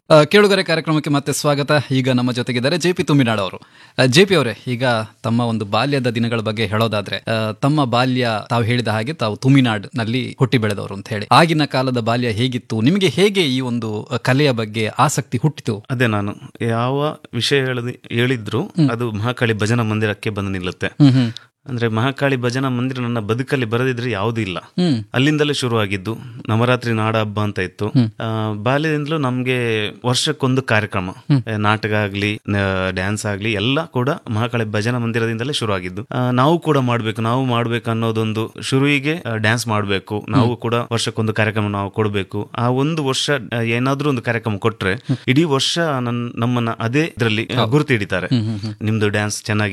ಆ, ಕೇಳುಗರೆ ಕಾರ್ಯಕ್ರಮಕ್ಕೆ ಮತ್ತೆ ಸ್ವಾಗತ ಈಗ ನಮ್ಮ ಜೊತೆಗಿದ್ದಾರೆ ಜೆ ಪಿ ತುಮಿನಾಡ್ ಅವರು ಜೆ ಪಿ ಅವರೇ ಈಗ ತಮ್ಮ ಒಂದು ಬಾಲ್ಯದ ದಿನಗಳ ಬಗ್ಗೆ ಹೇಳೋದಾದ್ರೆ ಆ, ತಮ್ಮ ಬಾಲ್ಯ ತಾವು ಹೇಳಿದ ಹಾಗೆ ತಾವು ತುಮಿನಾಡ್ ನಲ್ಲಿ ಹುಟ್ಟಿ ಬೆಳೆದವರು ಅಂತ ಹೇಳಿ ಆಗಿನ ಕಾಲದ ಬಾಲ್ಯ ಹೇಗಿತ್ತು ನಿಮಗೆ ಹೇಗೆ ಈ ಒಂದು ಆ, ಕಲೆಯ ಬಗ್ಗೆ ಆಸಕ್ತಿ ಹುಟ್ಟಿತು ಅದೇ ನಾನು ಯಾವ ವಿಷಯ ಹೇಳದಿ ಹೇಳಿದ್ರು ಅದು ಮಹಾಕಾಳಿ ಭಜನಾ ಮಂದಿರಕ್ಕೆ ಬಂದು ನಿಲ್ಲುತ್ತೆ ಹ್ಮ್ ಹ್ಮ್ ಅಂದ್ರೆ ಮಹಾಕಾಳಿ ಭಜನಾ ಮಂದಿರ ನನ್ನ ಬದುಕಲ್ಲಿ ಬರದಿದ್ರೆ ಯಾವುದೂ ಇಲ್ಲ ಹ್ಮ್ ಅಲ್ಲಿಂದಲೇ ಶುರುವಾಗಿದ್ದು ನವರಾತ್ರಿ ನಾಡ ಹಬ್ಬ ಅಂತ ಇತ್ತು ಆ, ಬಾಲ್ಯದಿಂದಲೂ ನಮ್ಗೆ ವರ್ಷಕ್ಕೊಂದು ಕಾರ್ಯಕ್ರಮ ಆ, ನಾಟಕ ಆಗ್ಲಿ ಡ್ಯಾನ್ಸ್ ಆಗ್ಲಿ ಎಲ್ಲ ಕೂಡ ಮಹಾಕಾಳಿ ಭಜನಾ ಮಂದಿರದಿಂದಲೇ ಶುರುವಾಗಿದ್ದು ಆ, ನಾವು ಕೂಡ ಮಾಡ್ಬೇಕು ನಾವು ಮಾಡ್ಬೇಕು ಅನ್ನೋದೊಂದು ಶುರುವಿಗೆ ಡ್ಯಾನ್ಸ್ ಮಾಡ್ಬೇಕು ನಾವು ಕೂಡ ವರ್ಷಕ್ಕೊಂದು ಕಾರ್ಯಕ್ರಮ ನಾವು ಕೊಡಬೇಕು ಆ ಒಂದು ವರ್ಷ ಆ, ಏನಾದ್ರೂ ಒಂದು ಕಾರ್ಯಕ್ರಮ ಕೊಟ್ರೆ ಇಡೀ ವರ್ಷ ನನ್ ನಮ್ಮನ್ನ ಅದೇ ಇದರಲ್ಲಿ ಗುರುತು ಹಿಡಿತಾರೆ ನಿಮ್ದು ಡ್ಯಾನ್ಸ್ ಚೆನ್ನಾಗಿ